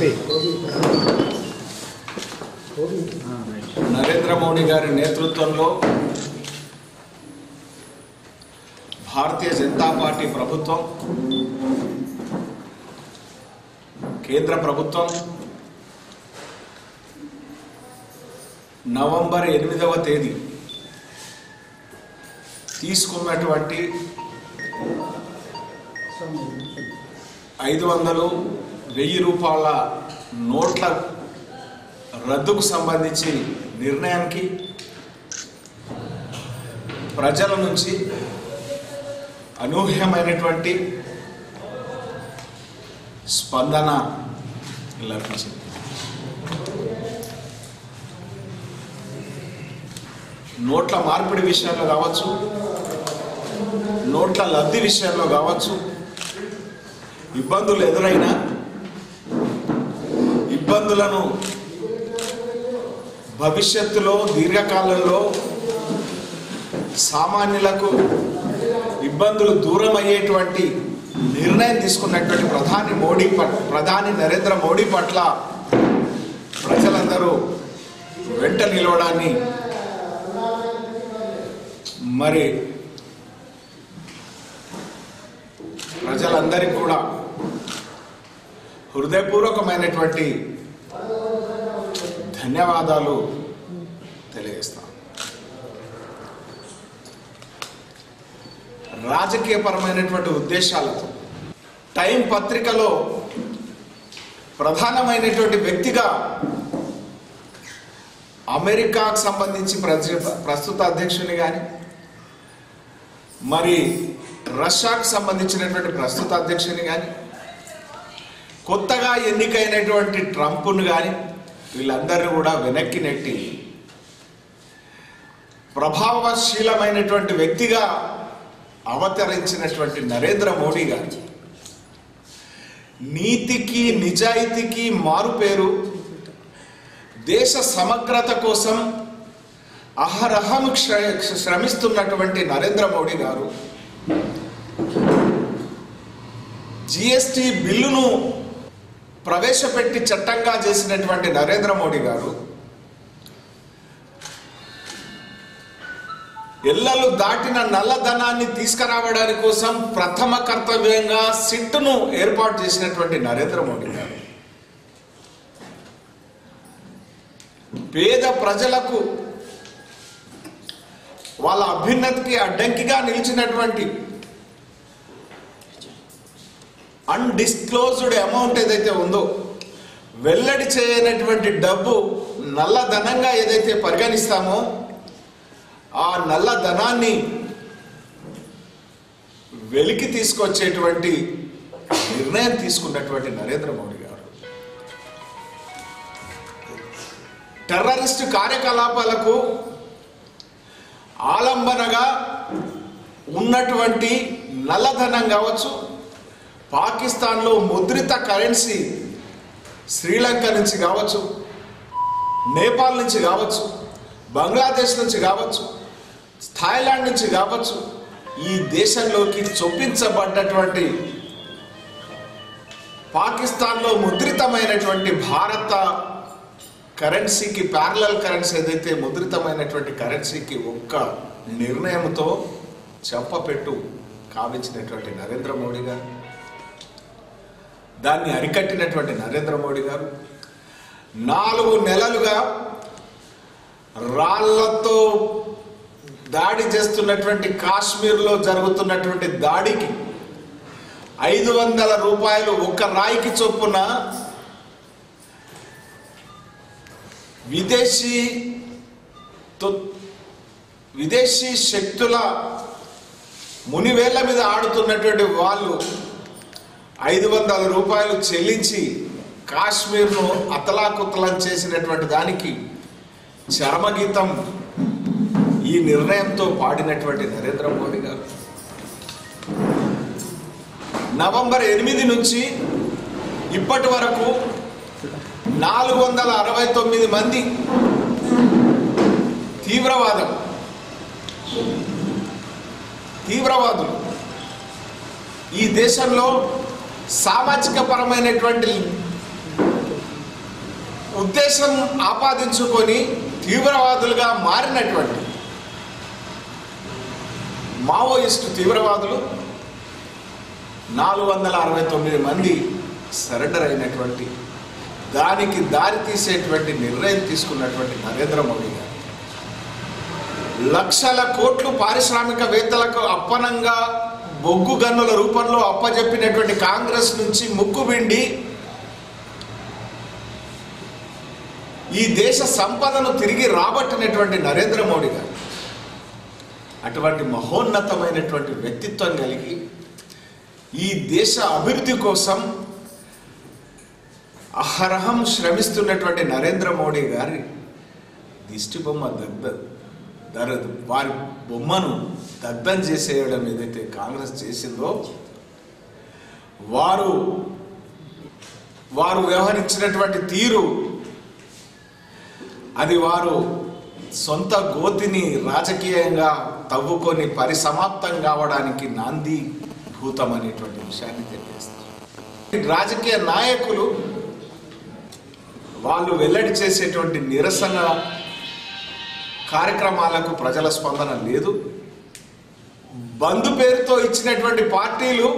నరేంద్ర మోడీ గారి నేతృత్వంలో భారతీయ జనతా పార్టీ ప్రభుత్వం కేంద్ర ప్రభుత్వం నవంబర్ ఎనిమిదవ తేదీ తీసుకున్నటువంటి ఐదు వందలు వెయ్యి రూపాయల నోట్ల రద్దుకు సంబంధించి నిర్ణయానికి ప్రజల నుంచి అనూహ్యమైనటువంటి స్పందన లభించింది నోట్ల మార్పిడి విషయంలో కావచ్చు నోట్ల లబ్ధి విషయంలో కావచ్చు ఇబ్బందులు ఎదురైనా ఇబ్బందులను భవిష్యత్తులో దీర్ఘకాలంలో సామాన్యులకు ఇబ్బందులు దూరం అయ్యేటువంటి నిర్ణయం తీసుకున్నటువంటి ప్రధాని మోడీ పట్ ప్రధాని నరేంద్ర మోడీ పట్ల ప్రజలందరూ వెంట నిలవడాన్ని మరి ప్రజలందరికీ కూడా హృదయపూర్వకమైనటువంటి ధన్యవాదాలు తెలియజేస్తాం రాజకీయపరమైనటువంటి ఉద్దేశాలతో టైం పత్రికలో ప్రధానమైనటువంటి వ్యక్తిగా అమెరికాకు సంబంధించి ప్రజ- ప్రస్తుత అధ్యక్షుని కానీ మరి రష్యాకు సంబంధించినటువంటి ప్రస్తుత అధ్యక్షుని కానీ కొత్తగా ఎన్నికైనటువంటి ట్రంప్ను కానీ వీళ్ళందరినీ కూడా వెనక్కి నెట్టి ప్రభావశీలమైనటువంటి వ్యక్తిగా అవతరించినటువంటి నరేంద్ర మోడీ గారు నీతికి నిజాయితీకి మారుపేరు దేశ సమగ్రత కోసం అహరహం శ్ర- శ్రమిస్తున్నటువంటి నరేంద్ర మోడీ గారు జిఎస్టి బిల్లును ప్రవేశపెట్టి చట్టంగా చేసినటువంటి నరేంద్ర మోడీ గారు ఎల్లలు దాటిన నల్లధనాన్ని తీసుకురావడానికి కోసం ప్రథమ కర్తవ్యంగా సిట్టును ఏర్పాటు చేసినటువంటి నరేంద్ర మోడీ గారు పేద ప్రజలకు వాళ్ళ అభ్యున్నతికి అడ్డంకిగా నిలిచినటువంటి అన్డిస్క్లోజ్డ్ అమౌంట్ ఏదైతే ఉందో వెల్లడి చేయనటువంటి డబ్బు నల్లధనంగా ఏదైతే పరిగణిస్తామో ఆ నల్ల ధనాన్ని వెలికి తీసుకొచ్చేటువంటి నిర్ణయం తీసుకున్నటువంటి నరేంద్ర మోడీ గారు టెర్రరిస్టు కార్యకలాపాలకు ఆలంబనగా ఉన్నటువంటి నల్లధనం కావచ్చు పాకిస్తాన్లో ముద్రిత కరెన్సీ శ్రీలంక నుంచి కావచ్చు నేపాల్ నుంచి కావచ్చు బంగ్లాదేశ్ నుంచి కావచ్చు థాయిలాండ్ నుంచి కావచ్చు ఈ దేశంలోకి చొప్పించబడ్డటువంటి పాకిస్తాన్లో ముద్రితమైనటువంటి భారత కరెన్సీకి ప్యారలల్ కరెన్సీ ఏదైతే ముద్రితమైనటువంటి కరెన్సీకి ఒక్క నిర్ణయంతో చెంపపెట్టు కావించినటువంటి నరేంద్ర మోడీ గారు దాన్ని అరికట్టినటువంటి నరేంద్ర మోడీ గారు నాలుగు నెలలుగా రాళ్లతో దాడి చేస్తున్నటువంటి కాశ్మీర్లో జరుగుతున్నటువంటి దాడికి ఐదు వందల రూపాయలు ఒక్క రాయికి చొప్పున విదేశీ తొ- విదేశీ శక్తుల మునివేళ్ల మీద ఆడుతున్నటువంటి వాళ్ళు ఐదు వందల రూపాయలు చెల్లించి కాశ్మీర్ను అతలాకుతలం చేసినటువంటి దానికి చరమగీతం ఈ నిర్ణయంతో పాడినటువంటి నరేంద్ర మోడీ గారు నవంబర్ ఎనిమిది నుంచి ఇప్పటి వరకు నాలుగు వందల అరవై తొమ్మిది మంది తీవ్రవాదం తీవ్రవాదులు ఈ దేశంలో సామాజిక పరమైనటువంటి ఉద్దేశం ఆపాదించుకొని తీవ్రవాదులుగా మారినటువంటి మావోయిస్టు తీవ్రవాదులు నాలుగు వందల అరవై తొమ్మిది మంది సరెండర్ అయినటువంటి దానికి దారి తీసేటువంటి నిర్ణయం తీసుకున్నటువంటి నరేంద్ర మోడీ గారు లక్షల కోట్లు పారిశ్రామికవేత్తలకు అప్పనంగా బొగ్గు గన్నుల రూపంలో అప్పజెప్పినటువంటి కాంగ్రెస్ నుంచి ముక్కుబిండి ఈ దేశ సంపదను తిరిగి రాబట్టినటువంటి నరేంద్ర మోడీ గారు అటువంటి మహోన్నతమైనటువంటి వ్యక్తిత్వం కలిగి ఈ దేశ అభివృద్ధి కోసం అహరహం శ్రమిస్తున్నటువంటి నరేంద్ర మోడీ గారి దిష్టి బొమ్మ దగ్ధ దరదు వారి బొమ్మను దగ్ధం చేసేయడం ఏదైతే కాంగ్రెస్ చేసిందో వారు వారు వ్యవహరించినటువంటి తీరు అది వారు సొంత గోతిని రాజకీయంగా తవ్వుకొని పరిసమాప్తం కావడానికి నాంది భూతం అనేటువంటి విషయాన్ని తెలియజేస్తారు రాజకీయ నాయకులు వాళ్ళు వెల్లడి చేసేటువంటి నిరసన కార్యక్రమాలకు ప్రజల స్పందన లేదు బంధు పేరుతో ఇచ్చినటువంటి పార్టీలు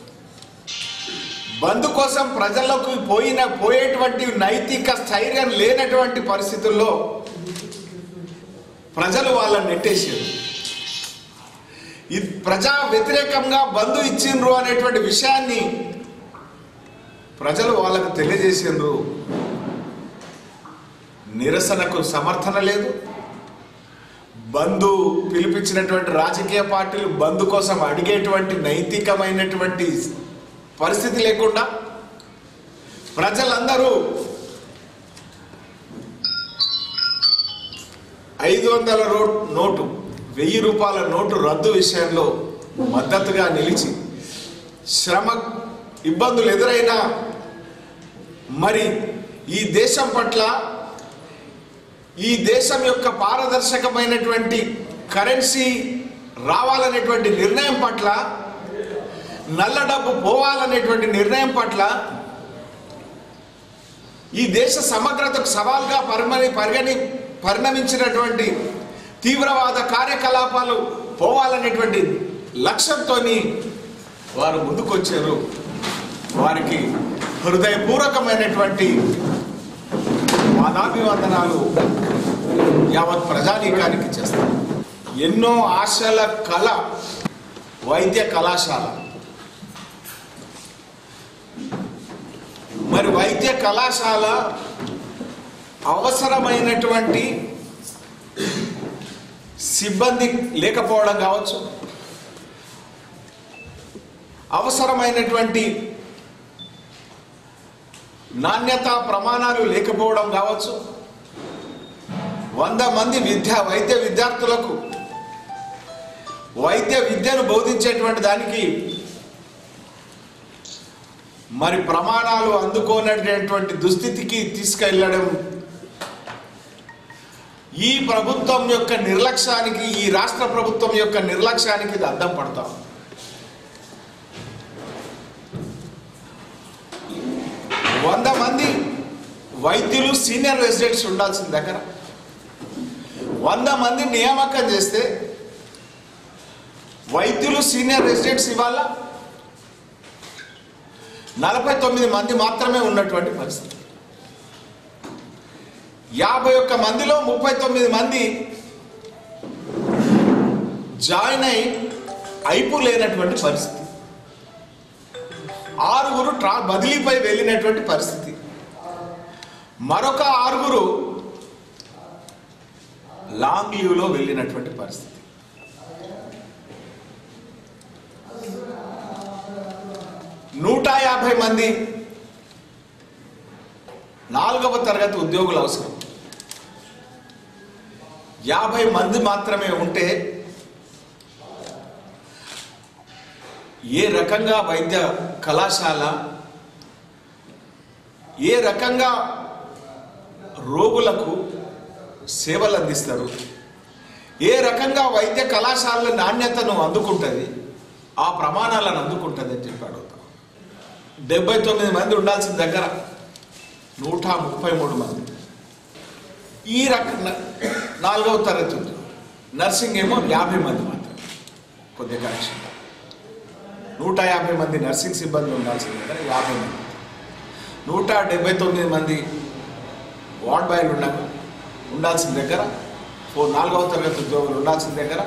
బంధు కోసం ప్రజలకు పోయిన పోయేటువంటి నైతిక స్థైర్యం లేనటువంటి పరిస్థితుల్లో ప్రజలు వాళ్ళని నెట్టేసారు ఈ ప్రజా వ్యతిరేకంగా బంధు ఇచ్చిండ్రు అనేటువంటి విషయాన్ని ప్రజలు వాళ్ళకు తెలియజేసిండ్రు నిరసనకు సమర్థన లేదు బంధు పిలిపించినటువంటి రాజకీయ పార్టీలు బంధు కోసం అడిగేటువంటి నైతికమైనటువంటి పరిస్థితి లేకుండా ప్రజలందరూ ఐదు వందల రో- నోటు వెయ్యి రూపాయల నోటు రద్దు విషయంలో మద్దతుగా నిలిచి శ్రమ ఇబ్బందులు ఎదురైనా మరి ఈ దేశం పట్ల ఈ దేశం యొక్క పారదర్శకమైనటువంటి కరెన్సీ రావాలనేటువంటి నిర్ణయం పట్ల నల్ల డబ్బు పోవాలనేటువంటి నిర్ణయం పట్ల ఈ దేశ సమగ్రతకు సవాల్గా పరిమని పరిగణి పరిణమించినటువంటి తీవ్రవాద కార్యకలాపాలు పోవాలనేటువంటి లక్ష్యంతో వారు ముందుకొచ్చారు వారికి హృదయపూర్వకమైనటువంటి పాదాభివందనాలు యావత్ ప్రజానీకానికి చేస్తారు ఎన్నో ఆశల కళ వైద్య కళాశాల మరి వైద్య కళాశాల అవసరమైనటువంటి సిబ్బంది లేకపోవడం కావచ్చు అవసరమైనటువంటి నాణ్యత ప్రమాణాలు లేకపోవడం కావచ్చు వంద మంది విద్యా వైద్య విద్యార్థులకు వైద్య విద్యను బోధించేటువంటి దానికి మరి ప్రమాణాలు అందుకోనటువంటి దుస్థితికి తీసుకెళ్ళడం ఈ ప్రభుత్వం యొక్క నిర్లక్ష్యానికి ఈ రాష్ట్ర ప్రభుత్వం యొక్క నిర్లక్ష్యానికి ఇది అద్దం పడతాం వంద మంది వైద్యులు సీనియర్ రెసిడెంట్స్ ఉండాల్సిన దగ్గర వంద మంది నియామకం చేస్తే వైద్యులు సీనియర్ రెసిడెంట్స్ ఇవాళ నలభై తొమ్మిది మంది మాత్రమే ఉన్నటువంటి పరిస్థితి యాభై ఒక్క మందిలో ముప్పై తొమ్మిది మంది జాయిన్ అయి అయిపు లేనటువంటి పరిస్థితి ఆరుగురు ట్రా బదిలీపై వెళ్ళినటువంటి పరిస్థితి మరొక ఆరుగురు లాంగ్ లీవ్లో వెళ్ళినటువంటి పరిస్థితి నూట యాభై మంది నాలుగవ తరగతి ఉద్యోగులు అవసరం యాభై మంది మాత్రమే ఉంటే ఏ రకంగా వైద్య కళాశాల ఏ రకంగా రోగులకు సేవలు అందిస్తారు ఏ రకంగా వైద్య కళాశాలల నాణ్యతను అందుకుంటుంది ఆ ప్రమాణాలను అందుకుంటుంది అని చెప్పి అడుగుతాం డెబ్బై తొమ్మిది మంది ఉండాల్సిన దగ్గర నూట ముప్పై మూడు మంది ఈ రకం నాలుగవ తరగతి ఉంది నర్సింగ్ ఏమో యాభై మంది మాత్రం కొద్దిగా కరెక్షన్ నూట యాభై మంది నర్సింగ్ సిబ్బంది ఉండాల్సింది కదా యాభై మంది నూట డెబ్బై తొమ్మిది మంది వార్డ్ బాయ్లు ఉండ ఉండాల్సిన దగ్గర ఓ నాలుగవ తరగతి ఉద్యోగులు ఉండాల్సిన దగ్గర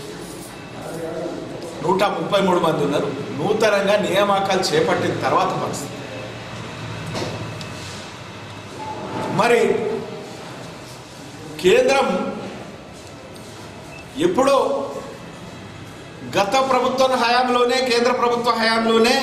నూట ముప్పై మూడు మంది ఉన్నారు నూతనంగా నియామకాలు చేపట్టిన తర్వాత పరిస్థితి మరి కేంద్రం ఎప్పుడో గత ప్రభుత్వం హయాంలోనే కేంద్ర ప్రభుత్వ హయాంలోనే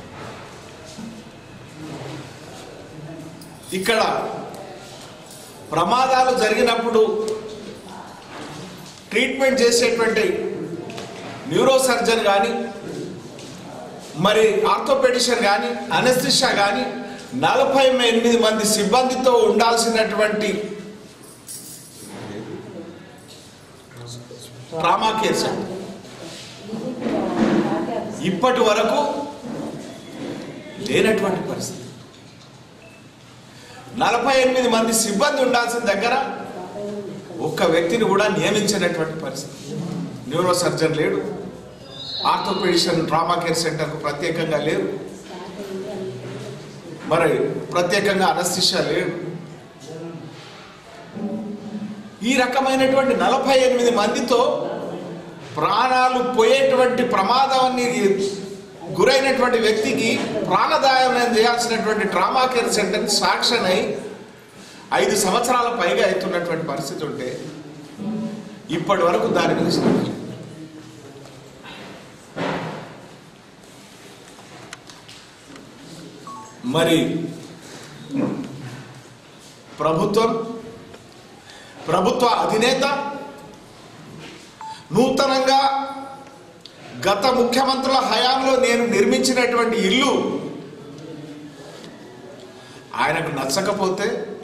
ఇక్కడ ప్రమాదాలు జరిగినప్పుడు ట్రీట్మెంట్ చేసేటువంటి న్యూరో సర్జన్ కానీ మరి ఆర్థోపెడిషన్ కానీ అనస్థిషా కానీ నలభై ఎనిమిది మంది సిబ్బందితో ఉండాల్సినటువంటి ట్రామా కేర్ సెంటర్ ఇప్పటి వరకు లేనటువంటి పరిస్థితి నలభై ఎనిమిది మంది సిబ్బంది ఉండాల్సిన దగ్గర ఒక్క వ్యక్తిని కూడా నియమించినటువంటి పరిస్థితి న్యూరో సర్జన్ లేడు ఆర్థోపెడిషన్ ట్రామా కేర్ సెంటర్కు ప్రత్యేకంగా లేరు మరి ప్రత్యేకంగా అనస్థిషా లేడు ఈ రకమైనటువంటి నలభై ఎనిమిది మందితో ప్రాణాలు పోయేటువంటి ప్రమాదాన్ని గురైనటువంటి వ్యక్తికి ప్రాణదాయం చేయాల్సినటువంటి ట్రామా కేర్ సెంటర్ సాక్షన్ అయి ఐదు సంవత్సరాల పైగా అవుతున్నటువంటి పరిస్థితి ఉంటే ఇప్పటి వరకు దాని మీద శ్రద్ధ లేదు. మరి ప్రభుత్వం ప్రభుత్వ అధినేత నూతనంగా గత ముఖ్యమంత్రుల హయాంలో నేను నిర్మించినటువంటి ఇల్లు ఆయనకు నచ్చకపోతే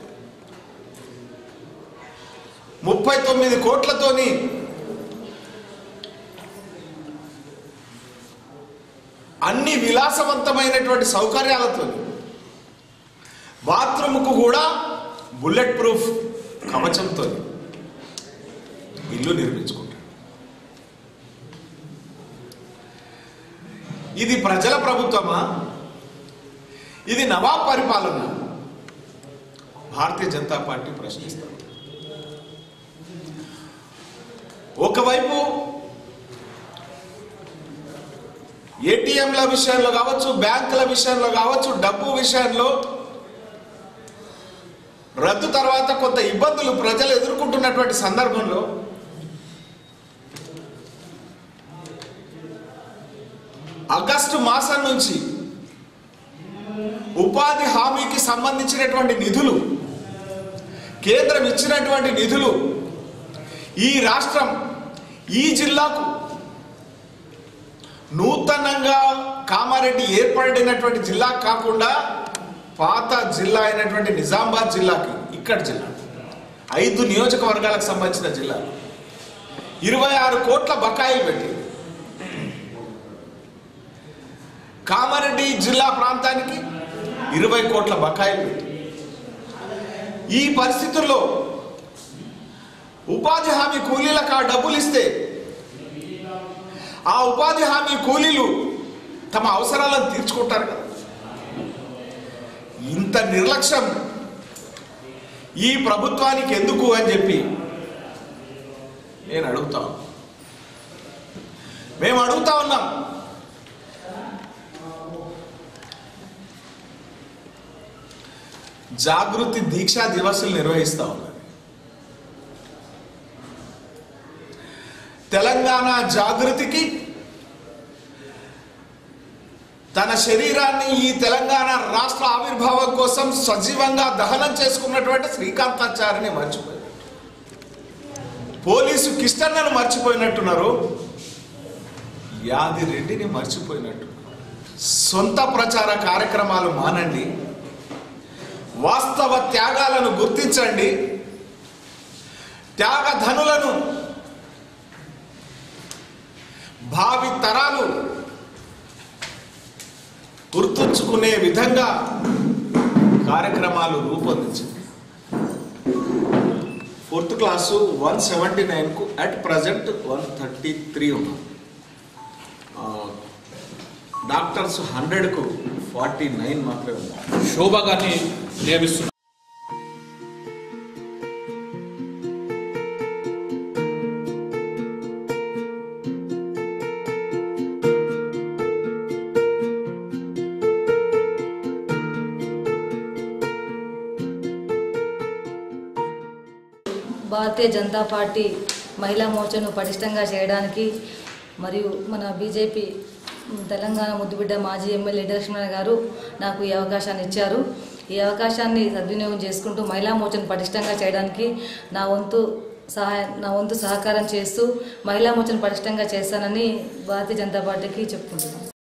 ముప్పై తొమ్మిది కోట్లతోని అన్ని విలాసవంతమైనటువంటి సౌకర్యాలతో బాత్రూమ్కు కూడా బుల్లెట్ ప్రూఫ్ కవచంతో ఇల్లు నిర్మించుకుంటాడు ఇది ప్రజల ప్రభుత్వమా ఇది నవాబ్ పరిపాలన భారతీయ జనతా పార్టీ ప్రశ్నిస్తారు ఒకవైపు ఏటీఎంల విషయంలో కావచ్చు బ్యాంకుల విషయంలో కావచ్చు డబ్బు విషయంలో రద్దు తర్వాత కొంత ఇబ్బందులు ప్రజలు ఎదుర్కొంటున్నటువంటి సందర్భంలో ఆగస్టు మాసం నుంచి ఉపాధి హామీకి సంబంధించినటువంటి నిధులు కేంద్రం ఇచ్చినటువంటి నిధులు ఈ రాష్ట్రం ఈ జిల్లాకు నూతనంగా కామారెడ్డి ఏర్పడినటువంటి జిల్లా కాకుండా పాత జిల్లా అయినటువంటి నిజామాబాద్ జిల్లాకి ఇక్కడ జిల్లా ఐదు నియోజకవర్గాలకు సంబంధించిన జిల్లా ఇరవై ఆరు కోట్ల బకాయిలు పెట్టి కామారెడ్డి జిల్లా ప్రాంతానికి ఇరవై కోట్ల బకాయిలు పెట్టి ఈ పరిస్థితుల్లో ఉపాధి హామీ కూలీలకు ఆ డబ్బులు ఇస్తే ఆ ఉపాధి హామీ కూలీలు తమ అవసరాలను తీర్చుకుంటారు కదా ఇంత నిర్లక్ష్యం ఈ ప్రభుత్వానికి ఎందుకు అని చెప్పి నేను అడుగుతా ఉన్నా. మేము అడుగుతా ఉన్నాం జాగృతి దీక్షా దివసులు నిర్వహిస్తా ఉన్నారు తెలంగాణ జాగృతికి తన శరీరాన్ని ఈ తెలంగాణ రాష్ట్ర ఆవిర్భావం కోసం సజీవంగా దహనం చేసుకున్నటువంటి శ్రీకాంతాచారిని మర్చిపోయారు పోలీసు కిష్టన్నను మర్చిపోయినట్టున్నారు యాది రెడ్డిని మర్చిపోయినట్టు సొంత ప్రచార కార్యక్రమాలు మానండి వాస్తవ త్యాగాలను గుర్తించండి త్యాగధనులను భావి తరాలు గుర్తుంచుకునే విధంగా కార్యక్రమాలు రూపొందించింది ఫోర్త్ క్లాసు వన్ సెవెంటీ నైన్కు at present one thirty three ఉన్నాం ఆ, డాక్టర్స్ హండ్రెడ్కు ఫార్టీ నైన్ మాత్రమే ఉన్నారు శోభ గారిని నియమిస్తున్నారు భారతీయ జనతా పార్టీ మహిళా మోర్చాను పటిష్టంగా చేయడానికి మరియు మన బీజేపీ తెలంగాణ ముద్దుబిడ్డ మాజీ ఎమ్మెల్యే లక్ష్మణ గారు నాకు ఈ అవకాశాన్ని ఇచ్చారు ఈ అవకాశాన్ని సద్వినియోగం చేసుకుంటూ మహిళా మోర్చాను పటిష్టంగా చేయడానికి నా వంతు సహాయ నా వంతు సహకారం చేస్తూ మహిళా మోర్చాను పటిష్టంగా చేస్తానని భారతీయ జనతా పార్టీకి చెప్పుకుంటున్నాను